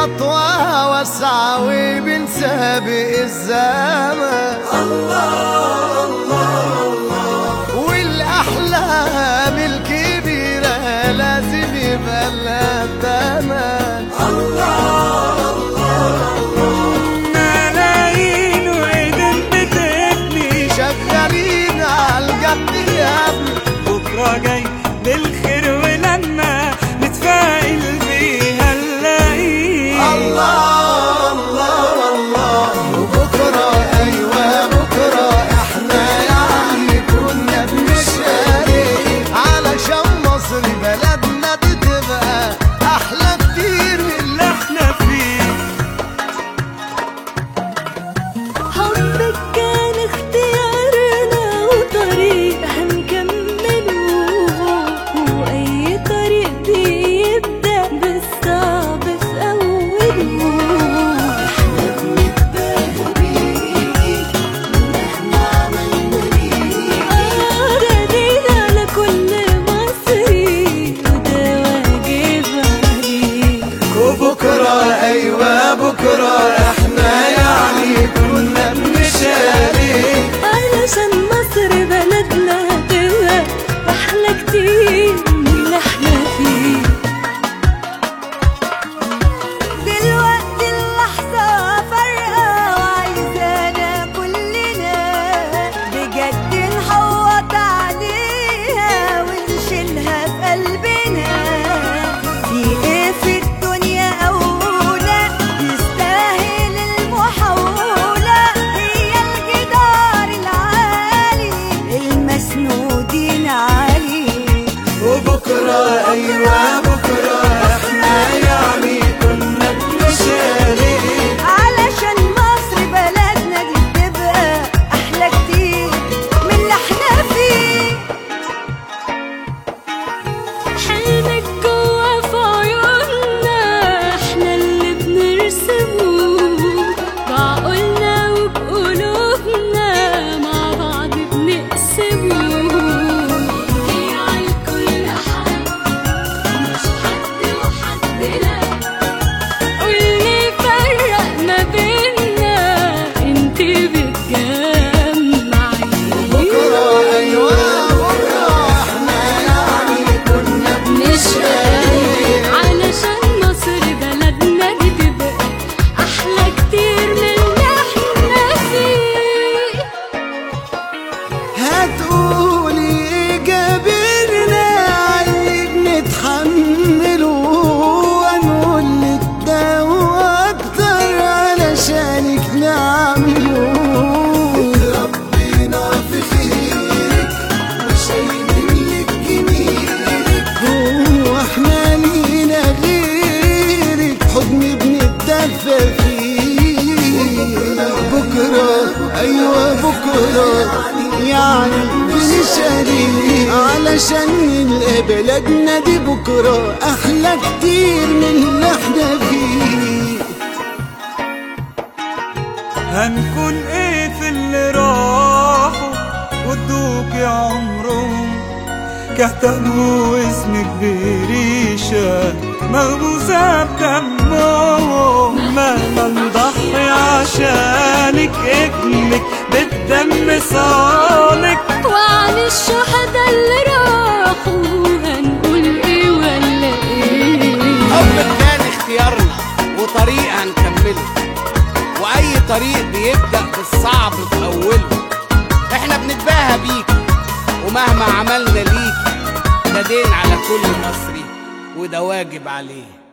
خطوة واسعة وبنسابق الزمن الله الله الله والأحلام الكبيرة لازم يبقى لها تمن الله الله ملايين وايدين بتبني شغالين على الجد يا ابني بكرة جاي بالخير ولما نتفائل بيها نلاقيه الله الله الله وبكرة أيوة بكرة احنا يعني كنا بنشارك علشان مصر بلدنا دي تبقى أحلى كتير من اللي احنا فيه حبك كان اختيارنا وطريق هنكمله وأي طريق بيبدأ بالصعب في أوله احنا بنتباهى بيكي مهما عملنا ليكي ردينا على كل مصري وده واجب عليك وبكرة أيوة بكرة احنا يعني كنا بنشارك علشان مصر بلدنا هتبقى أحلى كتير من اللي احنا فيه دلوقتي اللحظة فارقة وعايزانا كلنا بجد نحوط عليها ونشيلها في قلبنا في ايه في الدنيا أولى يستاهل المحاولة هي الجدار العالي المسنودين عليه وبكرة أيوة بكرة احنا يعني كنا بنشارك علشان مصر بلدنا دي تبقى احلى كتير من اللي احنا فيه حلمك جوا في عيوننا احنا اللي بنرسمه بعقولنا وبقلوبنا مع بعض بنقسمه هي على كل حد مش حد وحد لا واللي فرق ما بينا انت بتجمعي بكرة أيوة بكرة احنا يعني كنا مش قادر علشان مصر بلدنا دي تبقى احلى كتير من اللي احنا فيه هتقولي إيه جابرنا علي بنتحمله ونقول لك ده واكتر علشانك نعمله ربنا في خيرك وشايلين لك جميلك هو احنا لينا غيرك حضن بنتدفى فيه بكرة أيوة بكرة يعني بنشاري علشان نلقى بلدنا دي بكرة أحلى كتير من اللي احنا فيه هنكون ايه في اللي راحوا ودوك عمرهم كتبوا اسمك بريشة مغموسة بدمهم مهما نضحي عشانك ابنك بالدم صانك وعن الشهداء اللي راحوا هنقول ايه ولا ايه حب كان اختيارنا وطريق هنكمله واي طريق بيبدأ بالصعب في اوله احنا بنتباهى بيك ومهما عملنا ليك ده دين على كل مصري وده واجب عليه